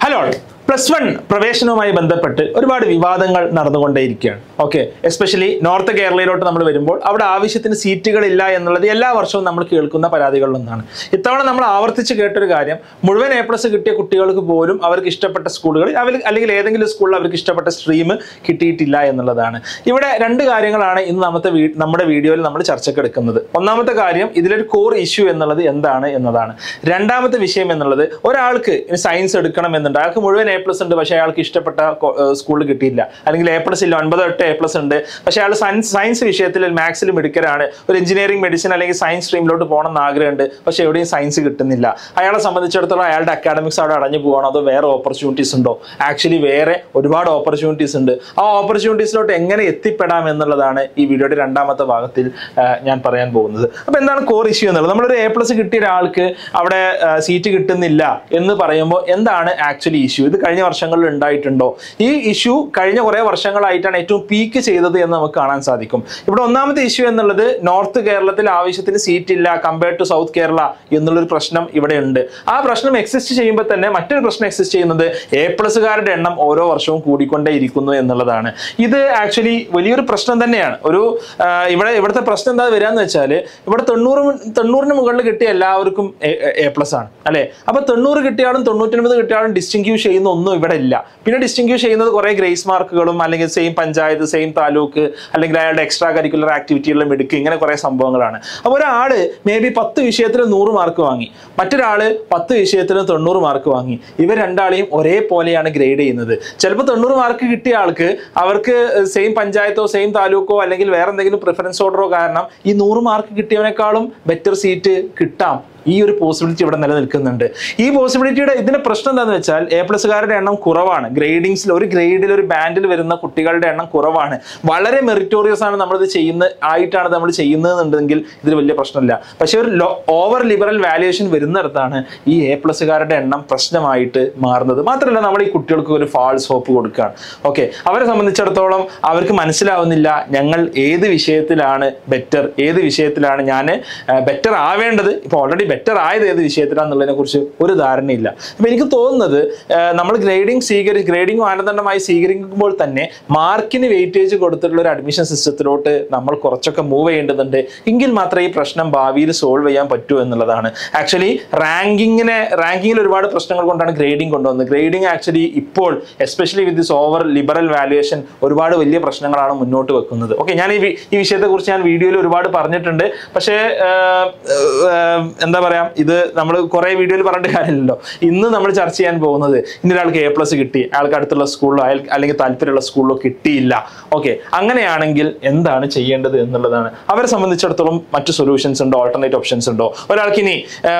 hello plus one പ്രവേശനവുമായി ബന്ധപ്പെട്ട് ഒരുപാട് വിവാദങ്ങൾ നടന്നുകൊണ്ടേയിരിക്കുകയാണ് ഓക്കെ എസ്പെഷ്യലി നോർത്ത് കേരളയിലോട്ട് നമ്മൾ വരുമ്പോൾ അവിടെ ആവശ്യത്തിന് സീറ്റുകളില്ല എന്നുള്ളത് എല്ലാ വർഷവും നമ്മൾ കേൾക്കുന്ന പരാതികളിലൊന്നാണ് ഇത്തവണ നമ്മൾ ആവർത്തിച്ച് കേട്ടൊരു കാര്യം മുഴുവൻ എ പ്ലസ് കിട്ടിയ കുട്ടികൾക്ക് പോലും അവർക്ക് ഇഷ്ടപ്പെട്ട സ്കൂളുകളിൽ അവർ അല്ലെങ്കിൽ ഏതെങ്കിലും സ്കൂളിൽ അവർക്ക് ഇഷ്ടപ്പെട്ട സ്ട്രീം കിട്ടിയിട്ടില്ല എന്നുള്ളതാണ് ഇവിടെ രണ്ട് കാര്യങ്ങളാണ് ഇന്ന് നമ്മുടെ വീ നമ്മുടെ വീഡിയോയിൽ നമ്മൾ ചർച്ചയ്ക്ക് എടുക്കുന്നത് ഒന്നാമത്തെ കാര്യം ഇതിലൊരു കോർ ഇഷ്യൂ എന്നുള്ളത് എന്താണ് എന്നതാണ് രണ്ടാമത്തെ വിഷയം എന്നുള്ളത് ഒരാൾക്ക് സയൻസ് എടുക്കണം എന്നുണ്ട് അയാൾക്ക് മുഴുവൻ എ പ്ലസ് ഉണ്ട് പക്ഷേ അയാൾക്ക് ഇഷ്ടപ്പെട്ട സ്കൂളിൽ കിട്ടിയില്ല അല്ലെങ്കിൽ എ പ്ലസ് ഇല്ല ഒൻപത് എട്ട് എ പ്ലസ് ഉണ്ട് പക്ഷേ അയാൾ സയൻസ് സയൻസ് വിഷയത്തിൽ മാത്സിൽ മിടുക്കരാണ് ഒരു എഞ്ചിനീയറിംഗ് മെഡിസിൻ അല്ലെങ്കിൽ സയൻസ് സ്ട്രീമിലോട്ട് പോകണം എന്ന് ആഗ്രഹമുണ്ട് പക്ഷേ എവിടെയും സയൻസ് കിട്ടുന്നില്ല അയാളെ സംബന്ധിച്ചിടത്തോളം അയാളുടെ അക്കാഡമിക്സ് അവിടെ അടഞ്ഞു പോകണോ അതോ വേറെ ഓപ്പർച്യൂണിറ്റീസ് ഉണ്ടോ ആക്ച്വലി വേറെ ഒരുപാട് ഓപ്പർച്യൂണിറ്റീസ് ഉണ്ട് ആ ഓപ്പർച്യൂണിറ്റീസിലോട്ട് എങ്ങനെ എത്തിപ്പെടാം എന്നുള്ളതാണ് ഈ വീഡിയോയുടെ രണ്ടാമത്തെ ഭാഗത്തിൽ ആ, ഞാൻ പറയാൻ പോകുന്നത് അപ്പോൾ എന്താണ് കോർ ഇഷ്യൂ എന്നുള്ളത് നമ്മളൊരു എ പ്ലസ് കിട്ടിയ ഒരാൾക്ക് അവിടെ സീറ്റ് കിട്ടുന്നില്ല എന്ന് പറയുമ്പോൾ എന്താണ് ആക്ച്വലി ഇഷ്യൂ ഇത് കഴിഞ്ഞ വർഷങ്ങളിൽ ഉണ്ടായിട്ടുണ്ടോ ഈ ഇഷ്യൂ കഴിഞ്ഞ കുറേ വർഷങ്ങളായിട്ടാണ് ഏറ്റവും പീക്ക് ചെയ്തത് എന്ന് നമുക്ക് കാണാൻ സാധിക്കും ഇവിടെ ഒന്നാമത്തെ ഇഷ്യൂ എന്നുള്ളത് നോർത്ത് കേരളത്തിൽ ആവശ്യത്തിന് സീറ്റ് ഇല്ല കമ്പയർഡ് ടു സൗത്ത് കേരള എന്നുള്ളൊരു പ്രശ്നം ഇവിടെ ഉണ്ട് ആ പ്രശ്നം എക്സിസ്റ്റ് ചെയ്യുമ്പോൾ തന്നെ മറ്റൊരു പ്രശ്നം എക്സിസ്റ്റ് ചെയ്യുന്നത് എ പ്ലസുകാരുടെ എണ്ണം ഓരോ വർഷവും കൂടിക്കൊണ്ടേ ഇരിക്കുന്നു എന്നുള്ളതാണ് ഇത് ആക്ച്വലി വലിയൊരു പ്രശ്നം തന്നെയാണ് ഒരു ആ, ഇവിടെ ഇവിടുത്തെ പ്രശ്നം എന്താ വരികയെന്ന് വെച്ചാൽ ഇവിടെ തൊണ്ണൂറ് മു- തൊണ്ണൂറിന് മുകളിൽ കിട്ടിയ എല്ലാവർക്കും എ പ്ലസ് ആണ് അല്ലെ അപ്പൊ തൊണ്ണൂറ് കിട്ടിയാലും തൊണ്ണൂറ്റൊൻപത് കിട്ടിയാലും ഡിസ്റ്റിങ്ക്യൂഷ് ചെയ്യുന്ന ഒന്നും ഇവിടെ ഇല്ല പിന്നെ ഡിസ്റ്റിങ്ക്യൂഷ് ചെയ്യുന്നത് കുറെ ഗ്രേസ് മാർക്കുകളും അല്ലെങ്കിൽ സെയിം പഞ്ചായത്ത് സെയിം താലൂക്ക് അല്ലെങ്കിൽ അയാളുടെ എക്സ്ട്രാ കരിക്കുലർ ആക്ടിവിറ്റികളിലും എടുക്കുക ഇങ്ങനെ കുറെ സംഭവങ്ങളാണ് അപ്പോൾ ഒരാള് മേ ബി പത്ത് വിഷയത്തിൽ നൂറ് മാർക്ക് വാങ്ങി മറ്റൊരാള് പത്ത് വിഷയത്തിൽ തൊണ്ണൂറ് മാർക്ക് വാങ്ങി ഇവർ രണ്ടാളെയും ഒരേപോലെയാണ് ഗ്രേഡ് ചെയ്യുന്നത് ചിലപ്പോൾ തൊണ്ണൂറ് മാർക്ക് കിട്ടിയ ആൾക്ക് അവർക്ക് സെയിം പഞ്ചായത്തോ സെയിം താലൂക്കോ അല്ലെങ്കിൽ വേറെ എന്തെങ്കിലും പ്രിഫറൻസ് ഓർഡറോ കാരണം ഈ നൂറ് മാർക്ക് കിട്ടിയവനേക്കാളും ബെറ്റർ സീറ്റ് കിട്ടാം ഈ ഒരു പോസിബിലിറ്റി ഇവിടെ നിലനിൽക്കുന്നുണ്ട് ഈ പോസിബിലിറ്റിയുടെ ഇതിന്റെ പ്രശ്നം എന്താണെന്ന് വെച്ചാൽ എ പ്ലസുകാരുടെ എണ്ണം കുറവാണ് ഗ്രേഡിങ്സിൽ ഒരു ഗ്രേഡിൽ ഒരു ബാൻഡിൽ വരുന്ന കുട്ടികളുടെ എണ്ണം കുറവാണ് വളരെ മെറിറ്റോറിയസ് ആണ് നമ്മളിത് ചെയ്യുന്ന ആയിട്ടാണ് നമ്മൾ ചെയ്യുന്നതെന്നുണ്ടെങ്കിൽ ഇതിൽ വലിയ പ്രശ്നമില്ല പക്ഷെ ഒരു ഓവർ ലിബറൽ വാല്യുവേഷൻ വരുന്നിടത്താണ് ഈ എ പ്ലസുകാരുടെ എണ്ണം പ്രശ്നമായിട്ട് മാറുന്നത് മാത്രമല്ല നമ്മൾ ഈ കുട്ടികൾക്ക് ഒരു ഫാൾസ് ഹോപ്പ് കൊടുക്കുകയാണ് ഓക്കെ അവരെ സംബന്ധിച്ചിടത്തോളം അവർക്ക് മനസ്സിലാവുന്നില്ല ഞങ്ങൾ ഏത് വിഷയത്തിലാണ് ബെറ്റർ ഏത് വിഷയത്തിലാണ് ഞാൻ ബെറ്റർ ആവേണ്ടത് ഇപ്പോൾ ഓൾറെഡി ബെറ്റർ ആയത് ഏത് വിഷയത്തിലാണെന്നുള്ളതിനെ കുറിച്ച് ഒരു ധാരണയില്ല അപ്പൊ എനിക്ക് തോന്നുന്നത് നമ്മൾ ഗ്രേഡിംഗ് സ്വീകരി ഗ്രേഡിംഗ് മാനദണ്ഡമായി സ്വീകരിക്കുമ്പോൾ തന്നെ മാർക്കിന് വെയിറ്റേജ് കൊടുത്തിട്ടുള്ള ഒരു അഡ്മിഷൻ സിസ്റ്റത്തിലോട്ട് നമ്മൾ കുറച്ചൊക്കെ മൂവ് ചെയ്യേണ്ടതുണ്ട് എങ്കിൽ മാത്രമേ ഈ പ്രശ്നം ഭാവിയിൽ സോൾവ് ചെയ്യാൻ പറ്റൂ എന്നുള്ളതാണ് ആക്ച്വലി റാങ്കിങ്ങിനെ റാങ്കിങ്ങിൽ ഒരുപാട് പ്രശ്നങ്ങൾ കൊണ്ടാണ് ഗ്രേഡിംഗ് കൊണ്ടുവന്നത് ഗ്രേഡിംഗ് ആക്ച്വലി ഇപ്പോൾ especially with this over liberal valuation ഒരുപാട് വലിയ പ്രശ്നങ്ങളാണ് മുന്നോട്ട് വെക്കുന്നത് ഓക്കെ ഞാൻ ഈ വി- ഈ വിഷയത്തെക്കുറിച്ച് ഞാൻ വീഡിയോയിൽ ഒരുപാട് പറഞ്ഞിട്ടുണ്ട് പക്ഷേ ആഹ്, ആഹ്, എന്താ പറയാ ഇത് നമ്മൾ കുറെ വീഡിയോയിൽ പറഞ്ഞിട്ട് കാര്യമില്ലല്ലോ ഇന്ന് നമ്മൾ ചർച്ച ചെയ്യാൻ പോകുന്നത് ഇന്ന ഒരാൾക്ക് എ പ്ലസ് കിട്ടി അയാൾക്ക് അടുത്തുള്ള സ്കൂളിലോ അയാൾ അല്ലെങ്കിൽ താല്പര്യമുള്ള സ്കൂളിലോ കിട്ടിയില്ല ഓക്കെ അങ്ങനെയാണെങ്കിൽ എന്താണ് ചെയ്യേണ്ടത് എന്നുള്ളതാണ് അവരെ സംബന്ധിച്ചിടത്തോളം മറ്റു സൊല്യൂഷൻസ് ഉണ്ടോ ഓൾട്ടർനേറ്റ് ഓപ്ഷൻസ് ഉണ്ടോ ഒരാൾക്ക് ഇനി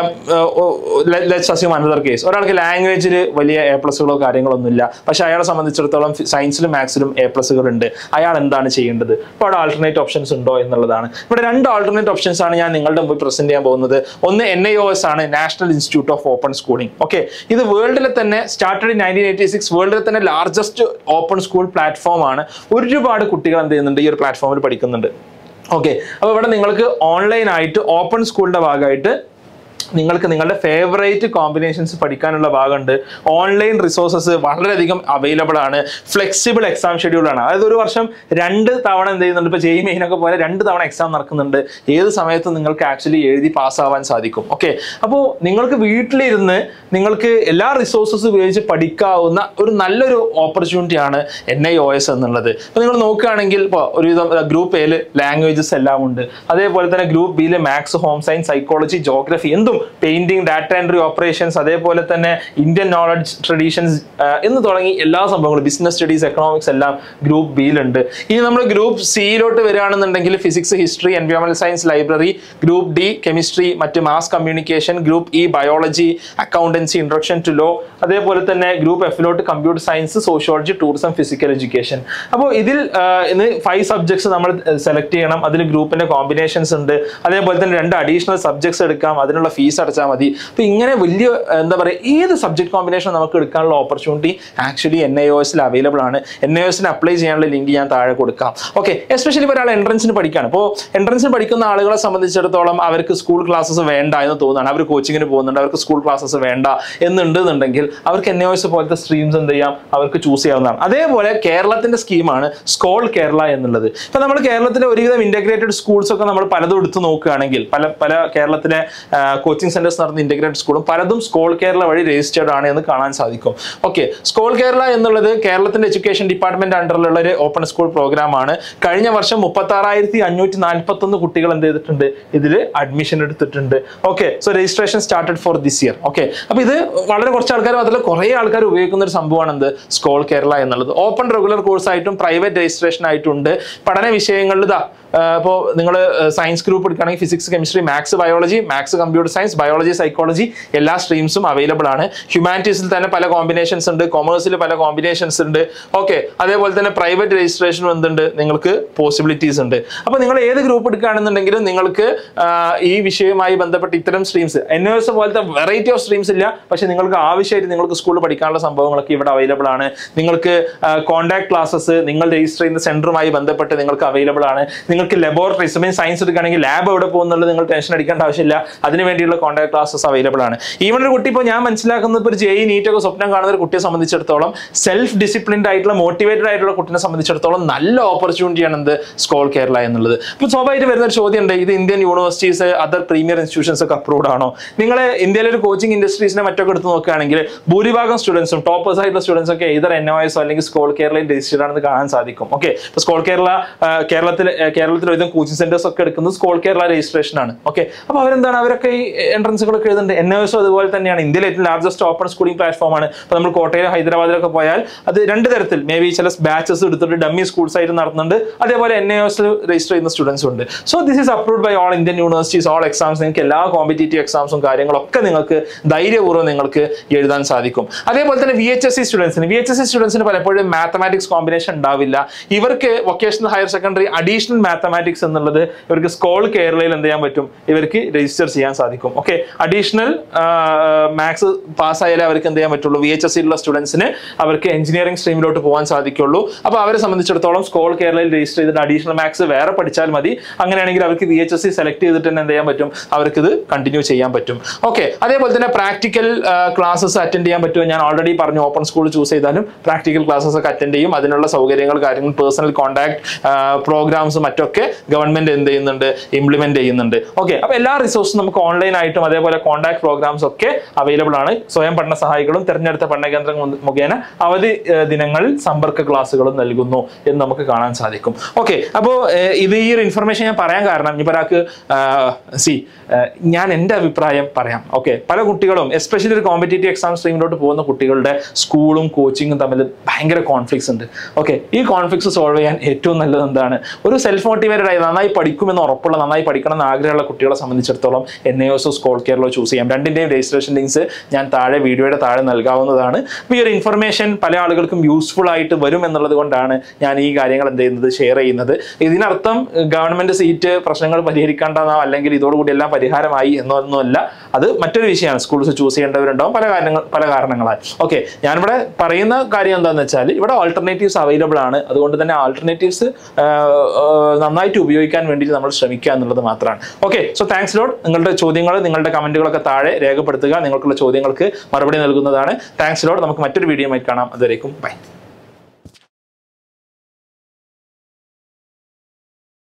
ലെറ്റ്സ് അസ്യൂം അനദർ കേസ് ഒരാൾക്ക് ലാംഗ്വേജിൽ വലിയ എ പ്ലസുകളോ കാര്യങ്ങളൊന്നും ഇല്ല പക്ഷെ അയാളെ സംബന്ധിച്ചിടത്തോളം സയൻസിലും മാത്സിലും എ പ്ലസുകൾ ഉണ്ട് അയാൾ എന്താണ് ചെയ്യേണ്ടത് അപ്പോൾ അവിടെ ആൾട്ടർനേറ്റ് ഓപ്ഷൻസ് ഉണ്ടോ എന്നുള്ളതാണ് ഇവിടെ രണ്ട് ആൾട്ടർനേറ്റ് ഓപ്ഷൻസ് ആണ് ഞാൻ നിങ്ങളുടെ മുമ്പിൽ പ്രസന്റ് ചെയ്യാൻ പോകുന്നത് ഒന്ന് എൻ ഐ ഒ എസ് ആണ് national institute of open schooling okay ഇത് വേൾഡിലെ തന്നെ started in nineteen eighty six വേൾഡിലെ തന്നെ ലാർജസ്റ്റ് ഓപ്പൺ സ്കൂൾ പ്ലാറ്റ്ഫോം ആണ് ഒരുപാട് കുട്ടികൾ എന്ത് ചെയ്യുന്നുണ്ട് ഈ ഒരു പ്ലാറ്റ്ഫോമിൽ പഠിക്കുന്നുണ്ട് ഓക്കെ അപ്പോൾ ഇവിടെ നിങ്ങൾക്ക് ഓൺലൈൻ ആയിട്ട് ഓപ്പൺ സ്കൂളിന്റെ ഭാഗമായിട്ട് നിങ്ങൾക്ക് നിങ്ങളുടെ ഫേവറേറ്റ് കോമ്പിനേഷൻസ് പഠിക്കാനുള്ള ഭാഗമുണ്ട് ഓൺലൈൻ റിസോഴ്സസ് വളരെയധികം അവൈലബിൾ ആണ് ഫ്ലെക്സിബിൾ എക്സാം ഷെഡ്യൂൾ ആണ് അതായത് ഒരു വർഷം രണ്ട് തവണ എന്ത് ചെയ്യുന്നുണ്ട് ഇപ്പോൾ ജെയ് മെയിനൊക്കെ പോലെ രണ്ട് തവണ എക്സാം നടക്കുന്നുണ്ട് ഏത് സമയത്തും നിങ്ങൾക്ക് ആക്ച്വലി എഴുതി പാസ്സാവാൻ സാധിക്കും ഓക്കെ അപ്പോൾ നിങ്ങൾക്ക് വീട്ടിലിരുന്ന് നിങ്ങൾക്ക് എല്ലാ റിസോഴ്സസ് ഉപയോഗിച്ച് പഠിക്കാവുന്ന ഒരു നല്ലൊരു ഓപ്പർച്യൂണിറ്റി ആണ് എൻ ഐ ഒ എസ് എന്നുള്ളത് അപ്പോൾ നിങ്ങൾ നോക്കുകയാണെങ്കിൽ ഇപ്പോൾ ഒരുവിധം ഗ്രൂപ്പ് എയിൽ ലാംഗ്വേജസ് എല്ലാം ഉണ്ട് അതേപോലെ തന്നെ ഗ്രൂപ്പ് ബിയിൽ maths home science psychology geography എന്തും പെയിന്റിംഗ് ഡാറ്റ എൻട്രി ഓപ്പറേഷൻസ് അതേപോലെ തന്നെ ഇന്ത്യൻ നോളജ് ട്രഡീഷൻസ് എന്ന് തുടങ്ങി എല്ലാ സംഭവങ്ങളും ബിസിനസ് സ്റ്റഡീസ് എക്കണോമിക്സ് എല്ലാം ഗ്രൂപ്പ് ബിയിലുണ്ട് ഇനി നമ്മൾ ഗ്രൂപ്പ് സിയിലോട്ട് വരികയാണെന്നുണ്ടെങ്കിൽ ഫിസിക്സ് ഹിസ്റ്ററി എൻവയോൺമെന്റൽ science library group D chemistry മറ്റ് mass communication group E biology accountancy introduction to law അതേപോലെ തന്നെ ഗ്രൂപ്പ് എഫിലോട്ട് computer science sociology tourism physical education അപ്പോൾ ഇതിൽ ആ, ഇന്ന് ഫൈവ് സബ്ജക്ട്സ് നമ്മൾ സെലക്ട് ചെയ്യണം അതിൽ ഗ്രൂപ്പിന്റെ കോമ്പിനേഷൻസ് ഉണ്ട് അതേപോലെ തന്നെ രണ്ട് അഡീഷണൽ സബ്ജക്ട്സ് എടുക്കാം അതിനുള്ള ഫീസ് ഫീസ് അടച്ചാൽ മതി അപ്പോൾ ഇങ്ങനെ വലിയ എന്താ പറയുക ഏത് സബ്ജക്ട് കോമ്പിനേഷൻ നമുക്ക് എടുക്കാനുള്ള opportunity actually N I O എസിൽ അവൈലബിൾ ആണ് എൻ ഐ ഒ എസിന് അപ്ലൈ ചെയ്യാനുള്ള ലിങ്ക് ഞാൻ താഴെ കൊടുക്കാം ഓക്കെ എസ്പെഷ്യലി ഒരാൾ എൻട്രൻസിന് പഠിക്കുകയാണ് അപ്പോൾ എൻട്രൻസിന് പഠിക്കുന്ന ആളുകളെ സംബന്ധിച്ചിടത്തോളം അവർക്ക് സ്കൂൾ ക്ലാസ്സസ് വേണ്ട എന്ന് തോന്നുകയാണ് അവർ കോച്ചിങ്ങിന് പോകുന്നുണ്ട് അവർക്ക് സ്കൂൾ ക്ലാസ്സസ് വേണ്ട എന്നുണ്ടെന്നുണ്ടെങ്കിൽ അവർക്ക് എൻ ഐ ഒ എസ് പോലത്തെ സ്ട്രീംസ് എന്ത് ചെയ്യാം അവർക്ക് ചൂസ് ചെയ്യാവുന്നതാണ് അതേപോലെ കേരളത്തിന്റെ സ്കീമാണ് സ്കോൾ കേരള എന്നുള്ളത് ഇപ്പൊ നമ്മൾ കേരളത്തിലെ ഒരുവിധം ഇന്റഗ്രേറ്റഡ് സ്കൂൾസ് ഒക്കെ നമ്മൾ പലതും എടുത്ത് നോക്കുകയാണെങ്കിൽ പല പല കേരളത്തിലെ കോച്ചിങ് സെന്റേഴ്സ് നടന്ന ഇന്റഗ്രേറ്റഡ് സ്കൂളും പലതും സ്കോൾ കേരള വഴി രജിസ്റ്റേർഡ് ആണ് എന്ന് കാണാൻ സാധിക്കും ഓക്കെ സ്കോൾ കേരള എന്നുള്ളത് കേരളത്തിന്റെ എഡ്യൂക്കേഷൻ ഡിപ്പാർട്ട്മെന്റ് അണ്ടറിലുള്ള ഒരു ഓപ്പൺ സ്കൂൾ പ്രോഗ്രാം ആണ് കഴിഞ്ഞ വർഷം മുപ്പത്തി ആറായിരത്തി അഞ്ഞൂറ്റി നാൽപ്പത്തി ഒന്ന് കുട്ടികൾ എന്ത് ചെയ്തിട്ടുണ്ട് ഇതിൽ അഡ്മിഷൻ എടുത്തിട്ടുണ്ട് okay so registration started for this year okay അപ്പൊ ഇത് വളരെ കുറച്ച് ആൾക്കാർ മാത്രമല്ല കുറേ ആൾക്കാർ ഉപയോഗിക്കുന്ന ഒരു സംഭവമാണ് എന്ത് സ്കോൾ കേരള എന്നുള്ളത് ഓപ്പൺ റെഗുലർ കോഴ്സ് ആയിട്ടും പ്രൈവറ്റ് രജിസ്ട്രേഷൻ ആയിട്ടുണ്ട് പഠന വിഷയങ്ങളിൽ ഇതാ ഇപ്പോൾ നിങ്ങൾ സയൻസ് ഗ്രൂപ്പ് എടുക്കുകയാണെങ്കിൽ physics chemistry maths biology maths computer science biology psychology എല്ലാ സ്ട്രീംസും അവൈലബിൾ ആണ് ഹ്യൂമാനിറ്റീസിൽ തന്നെ പല കോമ്പിനേഷൻസ് ഉണ്ട് കൊമേഴ്സിൽ പല കോമ്പിനേഷൻസ് ഉണ്ട് ഓക്കെ അതേപോലെ തന്നെ പ്രൈവറ്റ് രജിസ്ട്രേഷനും എന്തുണ്ട് നിങ്ങൾക്ക് പോസിബിലിറ്റീസ് ഉണ്ട് അപ്പോൾ നിങ്ങൾ ഏത് ഗ്രൂപ്പ് എടുക്കുകയാണെന്നുണ്ടെങ്കിലും നിങ്ങൾക്ക് ആ, ഈ വിഷയവുമായി ബന്ധപ്പെട്ട് ഇത്തരം സ്ട്രീംസ് എൻ എസ് പോലത്തെ വെറൈറ്റി ഓഫ് സ്ട്രീംസ് ഇല്ല പക്ഷേ നിങ്ങൾക്ക് ആവശ്യമായിട്ട് നിങ്ങൾക്ക് സ്കൂളിൽ പഠിക്കാനുള്ള സംഭവങ്ങളൊക്കെ ഇവിടെ അവൈലബിൾ ആണ് നിങ്ങൾക്ക് കോൺടാക്ട് ക്ലാസ്സസ് നിങ്ങൾ രജിസ്റ്റർ ചെയ്യുന്ന സെന്ററുമായി ബന്ധപ്പെട്ട് നിങ്ങൾക്ക് അവൈലബിൾ ആണ് നിങ്ങൾക്ക് ലബോറട്ടറീസ് മീൻ സയൻസ് എടുക്കുകയാണെങ്കിൽ ലാബ് എവിടെ പോകുന്നുള്ളത് നിങ്ങൾ ടെൻഷൻ അടിക്കേണ്ട ആവശ്യമില്ല അതിന് വേണ്ടിയുള്ള കോൺടാക്ട് ക്ലാസ്സസ് അവൈലബിൾ ആണ് ഈവൻ ഒരു കുട്ടി ഇപ്പോൾ ഞാൻ മനസ്സിലാക്കുന്നത് ഇപ്പോൾ ഒരു ജെഇ നീറ്റ് ഒക്കെ സ്വപ്നം കാണുന്ന ഒരു കുട്ടിയെ സംബന്ധിച്ചിടത്തോളം സെൽഫ് ഡിസിപ്ലിൻഡ് ആയിട്ടുള്ള മോട്ടിവേറ്റഡ് ആയിട്ടുള്ള കുട്ടിനെ സംബന്ധിച്ചിടത്തോളം നല്ല ഓപ്പർച്യൂണിറ്റിയാണ് എന്ത് സ്കോൾ കേരള എന്നുള്ളത് ഇപ്പോൾ സ്വാഭാവികമായിട്ട് വരുന്ന ഒരു ചോദ്യം ഉണ്ട് ഇത് Indian universities other premier institutions ഒക്കെ അപ്രൂവ്ഡ് ആണോ നിങ്ങൾ ഇന്ത്യയിലെ ഒരു കോച്ചിങ് ഇൻഡസ്ട്രീസിനെ മറ്റൊക്കെ എടുത്ത് നോക്കുകയാണെങ്കിൽ ഭൂരിഭാഗം സ്റ്റുഡൻസും ടോപ്പേഴ്സ് ആയിട്ടുള്ള സ്റ്റുഡൻസ് ഒക്കെ ഇതർ എൻ ഒ എസോ അല്ലെങ്കിൽ സ്കോൾ കേരളയിൽ രജിസ്റ്റേഡ് ആണെന്ന് കാണാൻ സാധിക്കും ഓക്കെ ഇപ്പോൾ സ്കോൾ കേരള ആ, കേരളത്തിൽ ആ, കേരളത്തിൽ ഒരുവിധം കോച്ചിങ് സെന്റേഴ്സ് ഒക്കെ എടുക്കുന്നത് സ്കോൾ കേരള രജിസ്ട്രേഷൻ ആണ് ഓക്കെ അപ്പോൾ അവരെന്താണ് അവരൊക്കെ ഈ എൻട്രൻസുകളൊക്കെ എഴുതുന്നുണ്ട് എൻ ഒ എസോ അതുപോലെ തന്നെയാണ് ഇന്ത്യയിലെ ഏറ്റവും ലാർജസ്റ്റ് ഓപ്പൺ സ്കൂളിംഗ് പ്ലാറ്റ്ഫോം ആണ് ഇപ്പോൾ നമ്മൾ കോട്ടയം ഹൈദരാബാദിലൊക്കെ പോയാൽ അത് രണ്ട് തരത്തിൽ മേ ബി ചില ബാച്ചസ് എടുത്തിട്ട് ഡമ്മി സ്കൂൾസ് ആയിട്ട് നടത്തുന്നുണ്ട് അതേപോലെ എൻ എ എസ് രജിസ്റ്റർ ചെയ്യുന്ന സ്റ്റുഡൻസ് ഉണ്ട് so this is approved by all Indian universities all exams നിങ്ങൾക്ക് എല്ലാ കോമ്പറ്റേറ്റീവ് എക്സാംസും കാര്യങ്ങളൊക്കെ നിങ്ങൾക്ക് ധൈര്യപൂർവ്വം നിങ്ങൾക്ക് എഴുതാൻ സാധിക്കും അതേപോലെ തന്നെ വി എച്ച് എസ് സി സ്റ്റുഡൻസിന് വി എച്ച് എസ് സി സ്റ്റുഡൻസിന് പലപ്പോഴും മാത്തമാറ്റിക്സ് കോമ്പിനേഷൻ ഉണ്ടാവില്ല ഇവർക്ക് vocational higher secondary additional mathematics എന്നുള്ളത് ഇവർക്ക് സ്കോൾ കേരളയിൽ എന്ത് ചെയ്യാൻ പറ്റും ഇവർക്ക് രജിസ്റ്റർ ചെയ്യാൻ സാധിക്കും ഓക്കെ അഡീഷണൽ മാത്സ് പാസ്സായാലേ അവർക്ക് എന്ത് ചെയ്യാൻ പറ്റുള്ളൂ വി എച്ച് എസ് സിയിലുള്ള സ്റ്റുഡൻസിന് അവർക്ക് എഞ്ചിനീയറിംഗ് സ്ട്രീമിലോട്ട് പോകാൻ സാധിക്കുള്ളൂ അപ്പോൾ അവരെ സംബന്ധിച്ചിടത്തോളം സ്കോൾ കേരളയിൽ രജിസ്റ്റർ ചെയ്തിട്ട് അഡീഷണൽ മാത്സ് വേറെ പഠിച്ചാൽ മതി അങ്ങനെയാണെങ്കിൽ അവർക്ക് V H S C select ചെയ്തിട്ട് തന്നെ എന്ത് ചെയ്യാൻ പറ്റും അവർക്ക് ഇത് കണ്ടിന്യൂ ചെയ്യാൻ പറ്റും ഓക്കെ അതേപോലെ തന്നെ പ്രാക്ടിക്കൽ ക്ലാസ്സസ് അറ്റൻഡ് ചെയ്യാൻ പറ്റുമോ ഞാൻ ഓൾറെഡി പറഞ്ഞു ഓപ്പൺ സ്കൂൾ ചൂസ് ചെയ്താലും പ്രാക്ടിക്കൽ ക്ലാസ്സസ് ഒക്കെ അറ്റൻഡ് ചെയ്യും അതിനുള്ള സൗകര്യങ്ങൾ കാര്യങ്ങൾ പേഴ്സണൽ കോൺടാക്ട് പ്രോഗ്രാംസും മറ്റൊക്കെ ഗവൺമെന്റ് എന്ത് ചെയ്യുന്നുണ്ട് ഇംപ്ലിമെന്റ് ചെയ്യുന്നുണ്ട് ഓക്കെ അപ്പൊ എല്ലാ റിസോഴ്സും നമുക്ക് ഓൺലൈൻ ആയിട്ടും അതേപോലെ കോൺടാക്ട് പ്രോഗ്രാംസ് ഒക്കെ അവൈലബിൾ ആണ് സ്വയം പഠന സഹായികളും തിരഞ്ഞെടുത്ത പഠന കേന്ദ്രങ്ങൾ മുഖ- മുഖേന അവധി ഏഹ്, ദിനങ്ങളിൽ സമ്പർക്ക ക്ലാസ്സുകളും നൽകുന്നു എന്ന് നമുക്ക് കാണാൻ സാധിക്കും ഓക്കെ അപ്പോൾ ഇത് ഈ ഒരു ഇൻഫർമേഷൻ ഞാൻ പറയാൻ കാരണം ഇനി ഒരാൾക്ക് സി ഞാൻ എൻ്റെ അഭിപ്രായം പറയാം ഓക്കെ പല കുട്ടികളും എസ്പെഷ്യലി ഒരു കോമ്പറ്റേറ്റീവ് എക്സാം സ്ട്രീമിലോട്ട് പോകുന്ന കുട്ടികളുടെ സ്കൂളും കോച്ചിങ്ങും തമ്മിൽ ഭയങ്കര കോൺഫ്ലിക്ട്സ് ഉണ്ട് ഓക്കെ ഈ കോൺഫ്ലിക്ട്സ് സോൾവ് ചെയ്യാൻ ഏറ്റവും നല്ലത് എന്താണ് ഒരു സെൽഫ് മോട്ടിവേറ്റഡ് ആയി നന്നായി പഠിക്കുമെന്ന് ഉറപ്പുള്ള നന്നായി പഠിക്കണം എന്ന് ആഗ്രഹമുള്ള കുട്ടികളെ സംബന്ധിച്ചിടത്തോളം എൻ എ ഒസോ സ്കോൾ കെയറിലോ ചൂസ് ചെയ്യാം രണ്ടിൻ്റെയും രജിസ്ട്രേഷൻ ലിങ്ക്സ് ഞാൻ താഴെ വീഡിയോയുടെ താഴെ നൽകാവുന്നതാണ് അപ്പോൾ ഈ ഒരു ഇൻഫർമേഷൻ പല ആളുകൾക്കും യൂസ്ഫുൾ ആയിട്ട് വരും എന്നുള്ളത് കൊണ്ടാണ് ഞാൻ ഈ കാര്യങ്ങൾ എന്ത് ചെയ്യുന്നത് ഷെയർ ചെയ്യുന്നത് ഇതിനർത്ഥം ഗവൺമെന്റ് സീറ്റ് പ്രശ്നങ്ങൾ പരിഹരിക്കേണ്ടതോ അല്ലെങ്കിൽ ഇതോടുകൂടി എല്ലാം പരിഹാരമായി എന്നൊന്നുമല്ല അത് മറ്റൊരു വിഷയമാണ് സ്കൂൾസ് ചൂസ് ചെയ്യേണ്ടവരുണ്ടാവും പല കാര്യങ്ങൾ പല കാരണങ്ങളാൽ ഓക്കെ ഞാനിവിടെ പറയുന്ന കാര്യം എന്താണെന്ന് വെച്ചാൽ ഇവിടെ ഓൾട്ടർനേറ്റീവ്സ് അവൈലബിൾ ആണ് അതുകൊണ്ട് തന്നെ ആൾട്ടർനേറ്റീവ്സ് നന്നായിട്ട് ഉപയോഗിക്കാൻ വേണ്ടിയിട്ട് നമ്മൾ ശ്രമിക്കുക എന്നുള്ളത് മാത്രമാണ് ഓക്കെ സോ താങ്ക്സ് ലോഡ് നിങ്ങളുടെ ചോദ്യങ്ങൾ നിങ്ങളുടെ കമന്റുകളൊക്കെ താഴെ രേഖപ്പെടുത്തുക നിങ്ങൾക്കുള്ള ചോദ്യങ്ങൾക്ക് മറുപടി നൽകുന്നതാണ് താങ്ക്സ് ലോഡ് നമുക്ക് മറ്റൊരു വീഡിയോ ആയി കാണാം അതുവരേക്കും ബൈ